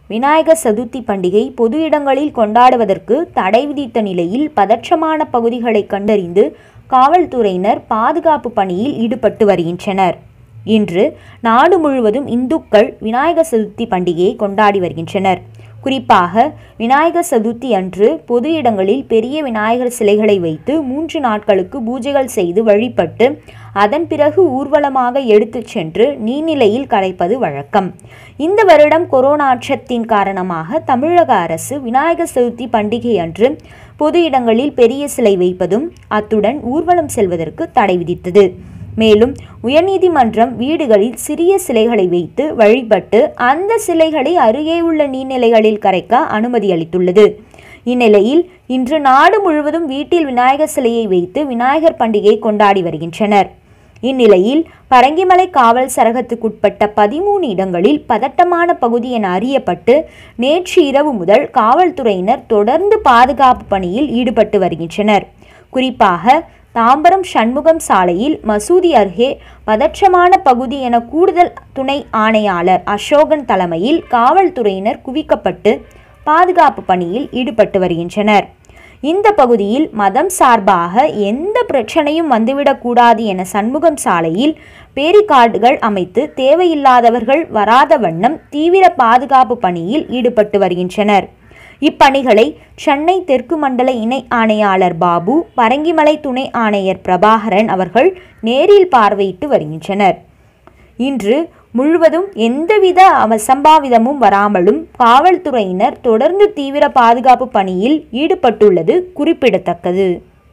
விநாயகர் சதுர்த்தி பண்டிகை பொது இடங்களில் கொண்டாடுவதற்கு தடை விதித்த நிலையில் பதற்றமான பகுதிகளை கண்டறிந்து காவல்துறையினர் பாதுகாப்பு பணியில் ஈடுபட்டு வருகின்றனர் இன்று நாடு முழுவதும் இந்துக்கள் விநாயகர் சதுர்த்தி பண்டிகையை கொண்டாடி வருகின்றனர் குறிப்பாக விநாயகர் சதுர்த்தி அன்று பொது இடங்களில் பெரிய விநாயகர் சிலைகளை வைத்து மூன்று நாட்களுக்கு பூஜைகள் செய்து வழிபட்டு அதன் பிறகு ஊர்வலமாக எடுத்துச் சென்று நீர்நிலையில் கரைப்பது வழக்கம் இந்த வருடம் கொரோனா அச்சத்தின் காரணமாக தமிழக அரசு விநாயகர் சதுர்த்தி பண்டிகை அன்று பொது இடங்களில் பெரிய சிலை வைப்பதும் அத்துடன் ஊர்வலம் செல்வதற்கு தடை விதித்தது மேலும் உயர்நீதிமன்றம் வீடுகளில் சிறிய சிலைகளை வைத்து வழிபட்டு அந்த சிலைகளை அருகே உள்ள நீர்நிலைகளில் கரைக்க அனுமதி அளித்துள்ளது இந்நிலையில் இன்று நாடு முழுவதும் வீட்டில் விநாயகர் சிலையை வைத்து விநாயகர் பண்டிகை கொண்டாடி வருகின்றனர் இந்நிலையில் பரங்கிமலை காவல் சரகத்துக்குட்பட்ட பதிமூணு இடங்களில் பதட்டமான பகுதி என அறியப்பட்டு நேற்று இரவு முதல் காவல்துறையினர் தொடர்ந்து பாதுகாப்பு பணியில் ஈடுபட்டு வருகின்றனர் குறிப்பாக தாம்பரம் சண்முகம் சாலையில் மசூதி அருகே பதற்றமான பகுதி என கூடுதல் துணை ஆணையாளர் அசோகன் தலைமையில் காவல்துறையினர் குவிக்கப்பட்டு பாதுகாப்பு பணியில் ஈடுபட்டு வருகின்றனர் இந்த பகுதியில் மதம் சார்பாக எந்த பிரச்சனையும் வந்துவிடக்கூடாது என சண்முகம் சாலையில் பேரிகார்டுகள் அமைத்து தேவையில்லாதவர்கள் வராத வண்ணம் தீவிர பாதுகாப்பு பணியில் ஈடுபட்டு வருகின்றனர் இப்பணிகளை சென்னை தெற்கு மண்டல இணை ஆணையாளர் பாபு பரங்கிமலை துணை ஆணையர் பிரபாகரன் அவர்கள் நேரில் பார்வையிட்டு வருகின்றனர் இன்று முழுவதும் எந்தவித அசம்பாவிதமும் வராமலும் காவல்துறையினர் தொடர்ந்து தீவிர பாதுகாப்பு பணியில் ஈடுபட்டுள்ளது குறிப்பிடத்தக்கது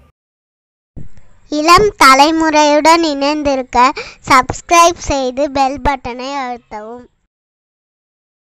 இளம் தலைமுறையுடன் இணைந்திருக்க சப்ஸ்கிரைப் செய்து பெல் பட்டனை அழுத்தவும்